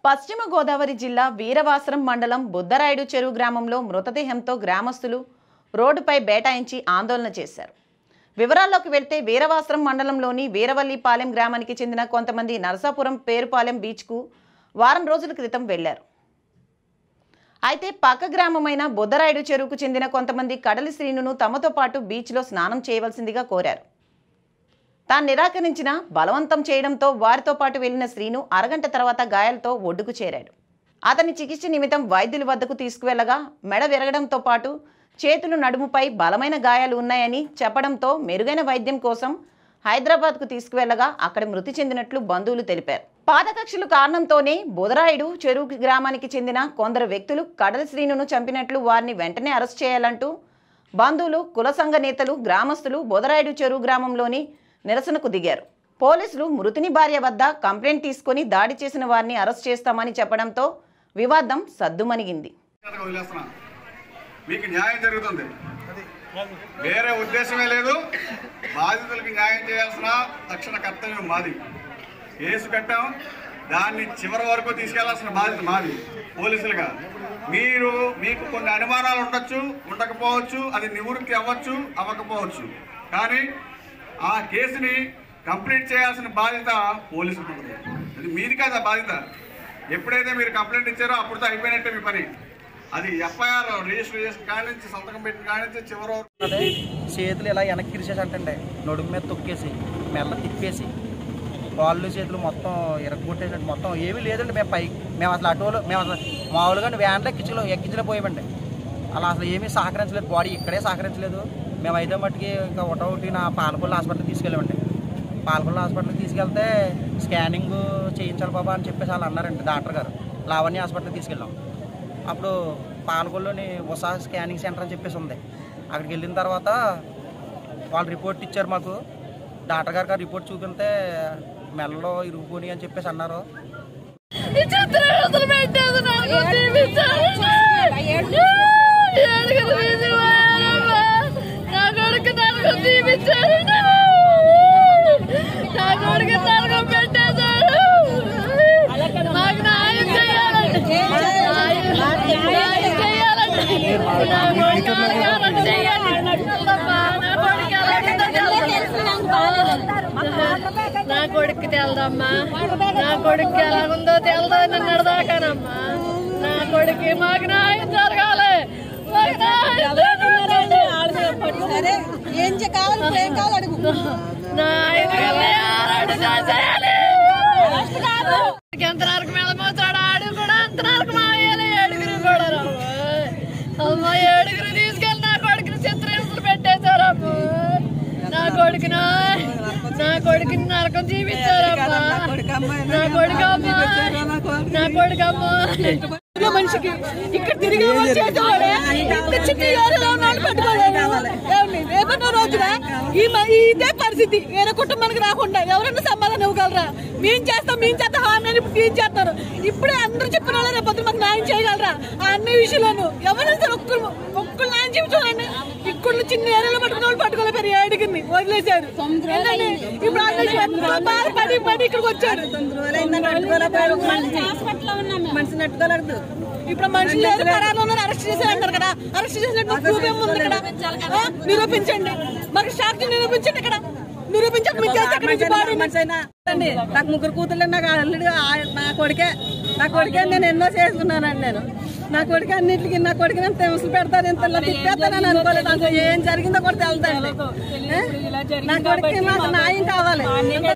పశ్చిమ గోదావరి జిల్లా వీరవాసరం మండలం బుద్దరాయుడు చెరువు గ్రామంలో మృతదేహంతో గ్రామస్తులు రోడ్డుపై బేటాయించి ఆందోళన చేశారు వివరాల్లోకి వెళ్తే వీరవాసరం మండలంలోని వీరవల్లిపాలెం గ్రామానికి చెందిన కొంతమంది నరసాపురం పేరుపాలెం బీచ్కు వారం రోజుల క్రితం వెళ్లారు అయితే పక్క గ్రామమైన బుద్దరాయుడు చెరువుకు చెందిన కొంతమంది కడలి శ్రీనును తమతో పాటు బీచ్లో స్నానం చేయవలసిందిగా కోరారు తాను నిరాకరించిన బలవంతం చేయడంతో వారితో పాటు వెళ్లిన శ్రీను అరగంట తర్వాత గాయాలతో ఒడ్డుకు చేరాడు అతని చికిత్స నిమిత్తం వైద్యుల వద్దకు తీసుకువెళ్లగా మెడ విరగడంతో పాటు చేతులు నడుముపై బలమైన గాయాలు ఉన్నాయని చెప్పడంతో మెరుగైన వైద్యం కోసం హైదరాబాద్కు తీసుకువెళ్లగా అక్కడ మృతి చెందినట్లు బంధువులు తెలిపారు పాతకక్షల కారణంతోనే బుదరాయుడు చెరువు గ్రామానికి చెందిన కొందరు వ్యక్తులు కడల శ్రీనును చంపినట్లు వారిని వెంటనే అరెస్ట్ చేయాలంటూ బంధువులు కుల సంఘ నేతలు గ్రామస్తులు బొదరాయుడు చెరువు గ్రామంలోని నిరసనకు దిగారు పోలీసులు మృతుని భార్య వద్ద కంప్లైంట్ తీసుకుని దాడి చేసిన వారిని అరెస్ట్ చేస్తామని చెప్పడంతో వివాదం సద్దుమణిగింది కథగా వదిలేస్తున్నా మీకు న్యాయం జరుగుతుంది వేరే ఉద్దేశమే లేదు బాధితులకు న్యాయం చేయాల్సిన తక్షణ కర్తవ్యం మాది కేసు కట్టాం దాన్ని చివరి వరకు తీసుకెళ్లాల్సిన బాధ్యత మాది పోలీసులుగా మీరు మీకు కొన్ని అనుమానాలు ఉండొచ్చు ఉండకపోవచ్చు అది నివృత్తి అవ్వచ్చు అవ్వకపోవచ్చు కానీ ఆ కేసుని కంప్లీట్ చేయాల్సిన బాధ్యత పోలీసులకు ఉంటుంది అది మీది కాదు ఆ బాధ్యత ఎప్పుడైతే మీరు కంప్లైంట్ ఇచ్చారో అప్పుడుతో అయిపోయినట్టే మీ పని అది ఎఫ్ఐఆర్ రిజిస్టర్ చేసిన కాడి నుంచి సంతకం పెట్టిన కాడి నుంచి చివరి వరకు అదే చేతులు ఇలా వెనక్కి ఇరిచేసి అంటండి నడుము మీద తొక్కేసి మెల్ల తిప్పేసి కాళ్ళు చేతులు మొత్తం ఇరగొట్టేసినట్టు మొత్తం ఏమీ లేదండి మేము పై మేము అసలు ఆటోలో మేము అసలు మామూలుగా వ్యాన్లో ఎక్కించలో ఎక్కించలేకపోయామండి అలా అసలు ఏమీ సహకరించలేదు బాడీ ఇక్కడే సహకరించలేదు మేము అయితే మట్టుకి ఇంకా ఒకటో ఒకటి నా పాలకొల్లు హాస్పిటల్కి తీసుకెళ్ళామండి పాలకొల్లు హాస్పిటల్కి తీసుకెళ్తే స్కానింగ్ చేయించాలి బాబా అని చెప్పేసి వాళ్ళు అన్నారండి డాక్టర్ గారు లావణ్య హాస్పిటల్కి తీసుకెళ్ళాం అప్పుడు పాలకొల్లుని ఉషా స్కానింగ్ సెంటర్ అని చెప్పేసి ఉంది అక్కడికి వెళ్ళిన తర్వాత వాళ్ళు రిపోర్ట్ ఇచ్చారు మాకు డాక్టర్ గారికి ఆ రిపోర్ట్ చూపితే మెల్లలో ఇరుగుపోని అని చెప్పేసి అన్నారు ఈ చిత్రాలు పెట్టేది నాకు చూపించాలి ఏడుగురు వీధి వారమ్మా. నా కొడుకు నరకం చూపించారు నా కొడుకు నరకం పెట్టేశాడు మాకు న్యాయం చేయాలండి న్యాయం చేయాలండి నా కొడుకు అలాగే చేయాలి అమ్మా, నా కొడుకు అలాగే నా కొడుకు తెలదమ్మా నా కొడుకు ఎలాగుందో తెలదో నిన్నటి దాకానమ్మా నా కొడుకు మాకు న్యాయం జరగాలి మాకు న్యాయం జరగాలి. ఏం చే- కావాలి ఇప్పుడు ఏం కావాలి అడుగు న్యాయం చేయాలి, చేయాలి. ఎంత నరకు వెళ్ళమవుతాడు ఆడు కూడా అంత నరకు మాయాలి ఏడుగురు కూడా రమ్మా. అమ్మా ఏడుగురు తీసుకెళ్ళి నా కొడుకుని చిత్రహింసలు పెట్టేశారమ్మా నా కొడుకున నా కొడుకుని నరకం చూపించారమ్మా నా కొడుకమ్మా నా కొడుకమ్మా ఇంట్లో మనిషికి ఇక్కడ తిరిగి వచ్చేసేవాడే ఇంత చిన్న ఏరియాలో ఉన్న వాళ్ళు పట్టుకోలేరు ఏమండి? రేపటి రోజున ఈ మ- ఈ ఇదే పరిస్థితి వేరే కుటుంబానికి రాకుండా ఎవరైనా సమాధానం ఇవ్వగలరా మేము చేస్తాం మేము చేస్తాం హామీ అని ఇప్పుడు ఏం చేస్తారు ఇప్పుడే అందరూ చెప్పిన వాళ్ళు రేపు పొద్దున్న మాకు న్యాయం చేయగలరా ఆ అన్ని విషయంలోనూ ఎవరైనా సరే ఒక్కరు ఒక్కరు న్యాయం చూపించాలండి ఇక్కడ చిన్న ఏరియాలో పట్టుకున్న వాళ్ళు పట్టుకోలేపారు ఏడుగురిని వదిలేశారు ఏంటండి? ఇప్పుడు వాళ్ళు ఎంతో బాధపడి పడి ఇక్కడికి వచ్చారు మనిషి నట్టుకోలేదు ఇప్పుడు మనుషులు లేదు పరాలు ఉన్నారు అరెస్ట్ చేశారు అంటారు కదా అరెస్ట్ చేసినట్టు ప్రూఫ్ ఏముంది ఇక్కడ ఆ? నిరూపించండి మాకు సాక్షి నిరూపించండి ఇక్కడ నిరూపించండి మీకు చేస్తే అక్కడి నుంచి బాడీ అండి నాకు ముగ్గురు కూతుర్లు నాకు అల్లుడు ఆ- నా కొడుకే నా కొడుకే నేను ఎన్నో చేసుకున్నానండి నేను నా కొడుకు అన్నింటికి నా కొడుకు నేను తెమసలు పెడతాను ఇంత తిప్పేస్తానని అనుకోలేదు అసలు ఏం జరిగిందో కూడా తెలుదండి నా కొడుకు నాకు న్యాయం కావాలి